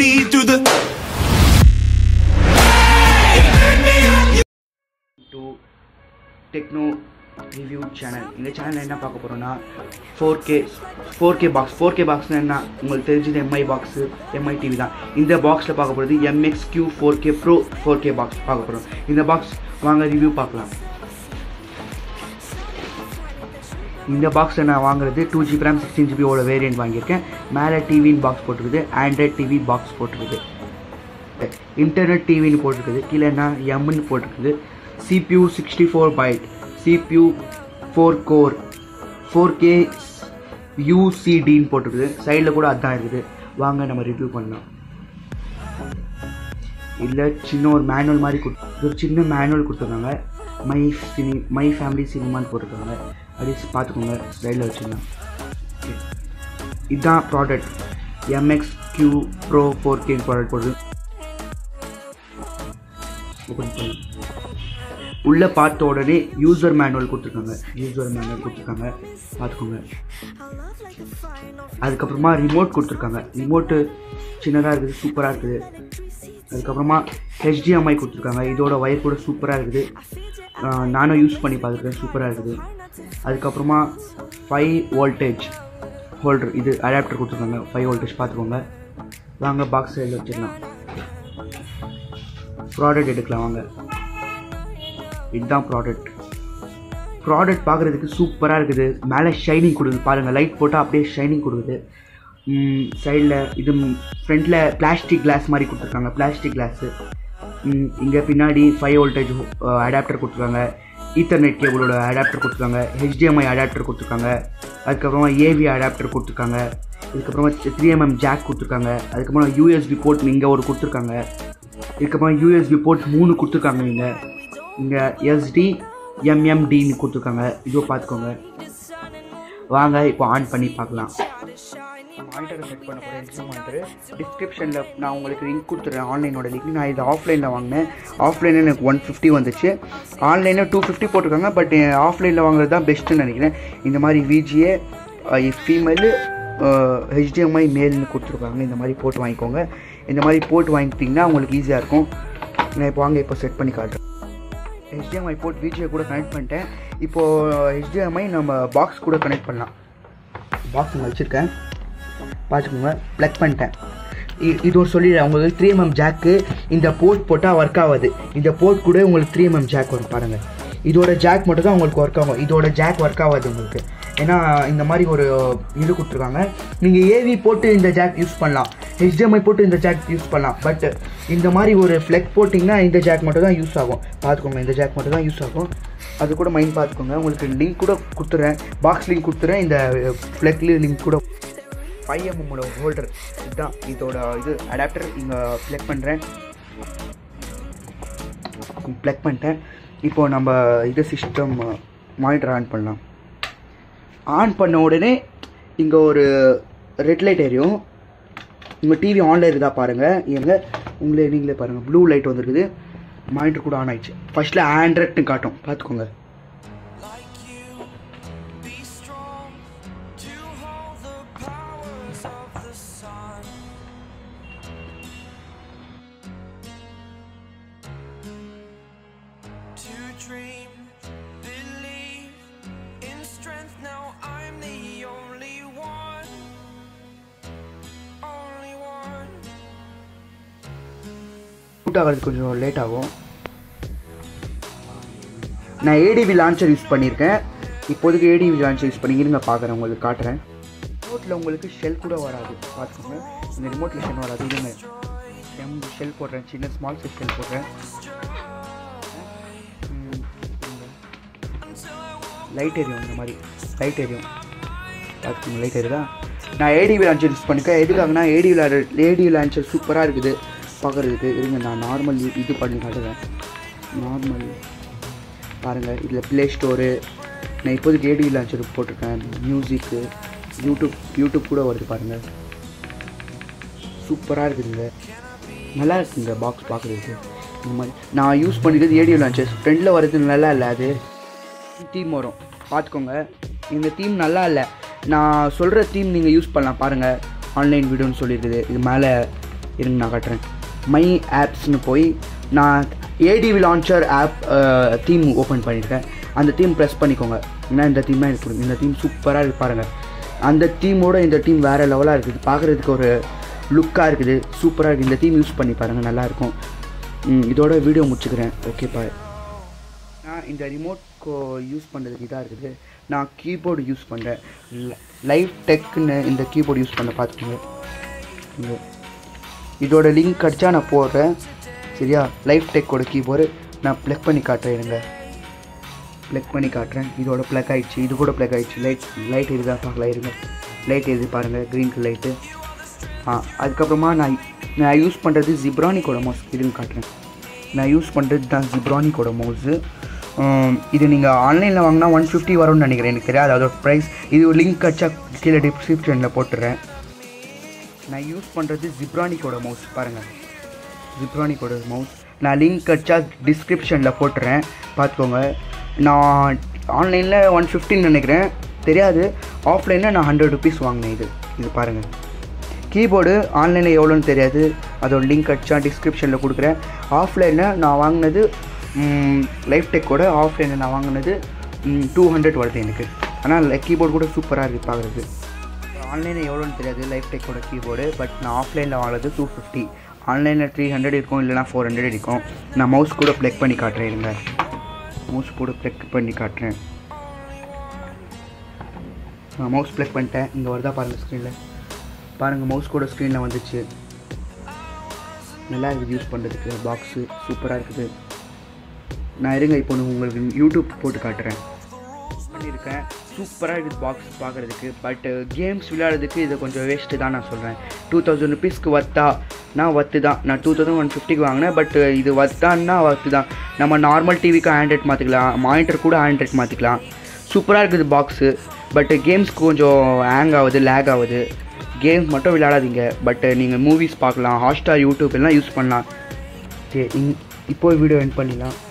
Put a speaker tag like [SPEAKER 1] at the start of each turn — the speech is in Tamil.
[SPEAKER 1] beauty through the
[SPEAKER 2] to techno review channel இந்த சேனலில் என்ன பார்க்க போகிறோன்னா four K four K box four K பாக்ஸ்னால் என்ன உங்களுக்கு தெரிஞ்சது எம்ஐ பாக்ஸு எம்ஐ டிவி தான் இந்த பாக்ஸில் பார்க்க போகிறது MX Q four K pro four K box பார்க்க போகிறோம் இந்த பாக்ஸ் வாங்க ரிவ்யூ பார்க்கலாம் இந்த பாக்ஸை நான் வாங்குறது டூ ஜிபி ரேம் சிக்ஸ்டீன் ஜிபியோட வேரியன்ட் வாங்கியிருக்கேன் மேலே டிவின்னு பாக்ஸ் போட்டிருக்குது ஆண்ட்ராய்ட் டிவி பாக்ஸ் போட்டிருக்குது இன்டர்நெட் டிவின்னு போட்டிருக்குது கீழே என்ன எம்னு போட்டிருக்குது CPU sixty four byte CPU four core four K யூசிடின்னு போட்டிருக்குது சைடில் கூட அதான் இருக்குது வாங்க நம்ம ரிவ்யூ பண்ணலாம் இல்லை சின்ன ஒரு மேனுவல் மாதிரி கொடு ஒரு சின்ன மேனுவல் கொடுத்துருக்காங்க மை சினி மை ஃபேமிலி சினிமான்னு போட்டிருக்காங்க அப்படி பார்த்துக்கோங்க ஸ்லைடில் வச்சுக்கலாம் ஓகே இதுதான் product MX Q pro four K product போடுது ஓப்பன் பண்ணி உள்ளே பார்த்த உடனே யூசர் மேனுவல் கொடுத்துருக்காங்க யூசர் மேனுவல் கொடுத்துருக்காங்க பார்த்துக்கோங்க அதுக்கப்புறமா ரிமோட் கொடுத்துருக்காங்க ரிமோட்டு சின்னதாக இருக்குது சூப்பராக இருக்குது அதுக்கப்புறமா ஹெச்டிஎம்ஐ கொடுத்துருக்காங்க இதோட ஒயர் கூட சூப்பராக இருக்குது ஆஹ் நானும் யூஸ் பண்ணி பார்த்துருக்கேன் சூப்பராக இருக்குது அதுக்கப்புறமா ஃபைவ் வோல்டேஜ் ஹோல்டர் இது அடாப்டர் கொடுத்துருக்காங்க ஃபைவ் வோல்டேஜ் பார்த்துக்கோங்க வாங்க பாக்ஸ் சைடில் வச்சிடலாம் ப்ராடக்ட் எடுக்கலாம் வாங்க இதுதான் ப்ராடக்ட் ப்ராடக்ட் பார்க்குறதுக்கு சூப்பராக இருக்குது மேலே ஷைனிங் கொடுக்குது பாருங்கள் லைட் போட்டால் அப்படியே ஷைனிங் கொடுக்குது சைடில் இது ஃப்ரண்ட்டில் பிளாஸ்டிக் கிளாஸ் மாதிரி கொடுத்துருக்காங்க பிளாஸ்டிக் கிளாஸு இங்கே பின்னாடி ஃபைவ் வோல்டேஜ் அடாப்டர் கொடுத்துருக்காங்க ஈத்தர்நெட் கேபிளோட அடாப்டர் கொடுத்துருக்காங்க ஹெச்டிஎம்ஐ அடாப்டர் கொடுத்துருக்காங்க அதுக்கப்புறமா ஏவி அடாப்டர் கொடுத்துருக்காங்க இதுக்கப்புறமா த்ரீ எம்எம் ஜாக் கொடுத்துருக்காங்க அதுக்கப்புறம் யூஎஸ்பி போர்ட் இங்கே ஒரு கொடுத்துருக்காங்க இதுக்கப்புறம் யூஎஸ்பி போர்ட் மூணு கொடுத்துருக்காங்க இங்கே இங்கே எஸ்டி எம்எம்டின்னு கொடுத்துருக்காங்க இதுவும் பார்த்துக்கோங்க வாங்க இப்போ ஆன் பண்ணி பார்க்கலாம் மானிட்டரை செட் பண்ண போகிறேன் எக்ஸாம் மானிட்டரு டிஸ்கிரிப்ஷனில் நான் உங்களுக்கு லிங்க் கொடுத்துட்றேன் ஆன்லைனோட லிங்க் நான் இது ஆஃப்லைனில் வாங்கினேன் ஆஃப்லைனில் எனக்கு ஒன் ஃபிஃப்டி வந்துச்சு ஆன்லைனில் டூ ஃபிஃப்டி போட்டிருக்காங்க பட் ஆஃப்லைனில் வாங்குறது தான் பெஸ்ட்டுன்னு நினைக்கிறேன் இந்த மாதிரி விஜிஏ ஃபீமேலு ஹெச்டிஎம்ஐ மேல்னு கொடுத்துருக்காங்க இந்த மாதிரி போட்டு வாங்கிக்கோங்க இந்த மாதிரி போட்டு வாங்கிட்டிங்கன்னா உங்களுக்கு ஈஸியாக இருக்கும் நான் இப்போ வாங்க இப்போ செட் பண்ணி காட்டுறேன் ஹெச்டிஎம்ஐ போர்ட் விஜிஏ கூட கனெக்ட் பண்ணிட்டேன் இப்போது ஹெச்டிஎம்ஐ நம்ம பாக்ஸ் கூட கனெக்ட் பண்ணலாம் பாக்ஸ் இங்கே வச்சுருக்கேன் பார்த்துக்கோங்க ப்ளக் பண்ணிட்டேன் இ- இது ஒரு சொல்லிடுறேன் உங்களுக்கு த்ரீ எம்எம் ஜாக்கு இந்த போர்ட் போட்டால் ஒர்க் ஆகாது இந்த போர்ட் கூட உங்களுக்கு த்ரீ எம்எம் ஜாக் வரும் பாருங்கள் இதோட ஜாக் மட்டும் தான் உங்களுக்கு ஒர்க் ஆகும் இதோட ஜாக் ஒர்க் ஆகாது உங்களுக்கு ஏன்னா இந்த மாதிரி ஒரு இது கொடுத்துருக்காங்க நீங்கள் ஏவி போட்டு இந்த ஜாக் யூஸ் பண்ணலாம் HDMI போட்டு இந்த ஜாக் யூஸ் பண்ணலாம் பட் இந்த மாதிரி ஒரு ஃப்ளெக் போட்டிங்கன்னா இந்த ஜாக் மட்டும் தான் யூஸ் ஆகும் பார்த்துக்கோங்க இந்த ஜாக் மட்டும் தான் யூஸ் ஆகும் அது கூட மைண்ட் பார்த்துக்கோங்க உங்களுக்கு லிங்க் கூட கொடுத்துறேன் பாக்ஸ் லிங்க் கொடுத்துறேன் இந்த ஃப்ளெக்ல லிங்க் கூட ஃபைவ் எம்எம்மோட ஹோல்டர் இதுதான் இதோட இது அடாப்டர் இங்கே ப்ளக் பண்ணுறேன் ப்ளக் பண்ணிட்டேன் இப்போ நம்ம இது சிஸ்டம் மானிட்டர் ஆன் பண்ணலாம் ஆன் பண்ண உடனே இங்கே ஒரு ரெட் லைட் எரியும் உங்கள் டிவி ஆனில் இருந்தா பாருங்கள் எங்க உங்களே நீங்களே பாருங்கள் ப்ளூ லைட் வந்திருக்குது மானிட்டர் கூட ஆன் ஆயிடுச்சு ஃபர்ஸ்ட்டில் ஆண்ட்ராய்ட்னு காட்டும் பார்த்துக்கோங்க
[SPEAKER 1] like you. Be strong to hold the powers of the sun. To dream, believe in strength. Now I'm the only one. Only one.
[SPEAKER 2] Shoot ஆகிறது கொஞ்சம் லேட் ஆகும் நான் ஏடிவி லான்ச்சர் யூஸ் பண்ணியிருக்கேன் இப்போதைக்கு ஏடிவி லான்ச்சர் யூஸ் பண்ணி இருங்க பார்க்குறேன் உங்களுக்கு காட்டுறேன் ரிமோட்டில் உங்களுக்கு ஷெல் கூட வராது பார்த்துக்கோங்க இந்த ரிமோட்டில் ஷெல் வராது இருங்க எம் ஷெல் போடுறேன் சின்ன ஸ்மால் சைஸ் ஷெல் போடுறேன் லைட் எரியும் இந்த மாதிரி லைட் எரியும் பார்த்துக்கோங்க லைட் எரியுதா நான் ஏடிவி லான்ச்சர் யூஸ் பண்ணிருக்கேன் எதுக்காகனா ஏடிவி ஏடிவி லான்ச்சர் சூப்பராக இருக்குது பார்க்குறதுக்கு இருங்க நான் நார்மல் இது பண்ணி காட்டுறேன் நார்மல் பாருங்கள் இதில் ப்ளே ஸ்டோரு நான் இப்போதைக்கு ஏடிவி லான்ச்சர் போட்டிருக்கேன் மியூசிக்கு யூடியூப் யூடியூப் கூட வருது பாருங்கள் சூப்பராக இருக்குதுங்க நல்லா இருக்குங்க பாக்ஸ் பார்க்குறதுக்கு இந்த மாதிரி நான் யூஸ் பண்ணிக்கிறது ஏடியோ லான்ச்சஸ் ஃப்ரெண்டில் வர்றது நல்லா இல்லை அது தீம் வரும் பார்த்துக்கோங்க இந்த தீம் நல்லா இல்லை நான் சொல்கிற தீம் நீங்கள் யூஸ் பண்ணலாம் பாருங்கள் ஆன்லைன் வீடியோன்னு சொல்லியிருக்குது இது மேலே இருங்க நான் காட்டுறேன் மை ஆப்ஸ்னு போய் நான் ATV launcher app theme open பண்ணியிருக்கேன் அந்த தீம் ப்ரெஸ் பண்ணிக்கோங்க ஏன்னா இந்த தீம் தான் எனக்கு பிடிக்கும் இந்த தீம் சூப்பராக இருக்கு பாருங்கள் அந்த தீமோட இந்த டீம் வேறு லெவலாக இருக்குது பார்க்குறதுக்கு ஒரு லுக்காக இருக்குது சூப்பராக இருக்குது இந்த தீம் யூஸ் பண்ணி பாருங்கள் நல்லாயிருக்கும் ம், இதோட வீடியோ முடிச்சுக்கிறேன் ஓகே பாய் நான் இந்த ரிமோட் கோ யூஸ் பண்ணுறதுக்கு இதாக இருக்குது நான் கீபோர்டு யூஸ் பண்ணுறேன் லைவ் டெக்குன்னு இந்த கீபோர்டு யூஸ் பண்ண பார்த்துக்கோங்க இங்க. இதோட லிங்க் கிடச்சா நான் போடுறேன் சரியா லைஃப் டெக்கோட கீபோர்டு நான் ப்ளக் பண்ணி காட்டுறேன் இருங்க ப்ளக் பண்ணி காட்டுறேன் இதோட ப்ளக் ஆயிடுச்சு இது கூட ப்ளக் ஆயிடுச்சு லைட் லைட் எதுதான் பார்க்கலாம் இருங்க லைட் எது பாருங்கள் க்ரீன் கலர் லைட்டு ஆ அதுக்கப்புறமா நான் நான் யூஸ் பண்ணுறது ஜிப்ரானிக்கோட மவுஸ் இதுன்னு காட்டுறேன் நான் யூஸ் பண்ணுறது தான் ஜிப்ரானிக்கோட மவுஸு இது நீங்கள் ஆன்லைனில் வாங்கினா ஒன் ஃபிஃப்டி வரும்னு நினைக்கிறேன் எனக்கு தெரியாது அதோட ப்ரைஸ் இது லிங்க் கச்சா கீழே டிஸ்கிரிப்ஷனில் போட்டுறேன் நான் யூஸ் பண்ணுறது ஜிப்ரானிக்கோட மவுஸ் பாருங்கள் ஜிப்ரானிக்கோட மவுஸ் நான் லிங்க் கச்சா டிஸ்கிரிப்ஷனில் போட்டுறேன் பார்த்துக்கோங்க நான் ஆன்லைனில் ஒன் ஃபிஃப்டின்னு நினைக்கிறேன் தெரியாது ஆஃப்லைனில் நான் ஹண்ட்ரட் ருபீஸ் வாங்கினேன் இது இது பாருங்கள் கீபோர்டு ஆன்லைனில் எவ்வளோன்னு தெரியாது அதோட லிங்க் அடிச்சா டிஸ்கிரிப்ஷனில் கொடுக்குறேன் ஆஃப்லைனில் நான் வாங்கினது லைஃப் டெக்கோட ஆஃப்லைனில் நான் வாங்கினது டூ ஹண்ட்ரட் வருது எனக்கு ஆனால் கீபோர்டு கூட சூப்பராக இருக்குது பார்க்குறது ஆன்லைனில் எவ்வளோன்னு தெரியாது லைஃப் டெக்கோட கீபோர்டு பட் நான் ஆஃப்லைனில் வாங்கினது டூ ஃபிஃப்டி ஆன்லைனில் த்ரீ ஹண்ட்ரட் இருக்கும் இல்லைனா ஃபோர் ஹண்ட்ரட் இருக்கும் நான் மவுஸ் கூட ப்ளக் பண்ணி காட்டுறேன் இருங்க மவுஸ் கூட ப்ளக் பண்ணி காட்டுறேன் நான் மவுஸ் ப்ளக் பண்ணிட்டேன் இங்கே வருதா பாருங்கள் ஸ்க்ரீனில் பாருங்கள் மவுஸ் கூட ஸ்க்ரீனில் வந்துச்சு நல்லா இருக்குது யூஸ் பண்ணுறதுக்கு பாக்ஸு சூப்பராக இருக்குது நான் இருங்க இப்போ நான் உங்களுக்கு யூடியூப் போட்டு காட்டுறேன் பண்ணியிருக்கேன் சூப்பராக இருக்குது பாக்ஸ் பார்க்குறதுக்கு பட் கேம்ஸ் விளையாடுறதுக்கு இது கொஞ்சம் வேஸ்ட்டு தான் நான் சொல்கிறேன் டூ தௌசண்ட் ருபீஸ்க்கு வத்தா நான் வத்து தான் நான் டூ தௌசண்ட் ஒன் ஃபிஃப்டிக்கு வாங்கினேன் பட் இது வத்தான்னா வத்து தான் நம்ம நார்மல் டிவிக்கு ஆண்ட்ராய்ட் மாற்றிக்கலாம் மானிட்டர் கூட ஆண்ட்ராய்ட் மாற்றிக்கலாம் சூப்பராக இருக்குது பாக்ஸு பட் கேம்ஸ்க்கு கொஞ்சம் ஹேங் ஆகுது லேக் ஆகுது கேம்ஸ் மட்டும் விளையாடாதீங்க பட் நீங்கள் மூவிஸ் பார்க்கலாம் ஹாட்ஸ்டார் யூடியூப் எல்லாம் யூஸ் பண்ணலாம் சரி இங் இப்போ வீடியோ எண்ட் பண்ணிடலாம்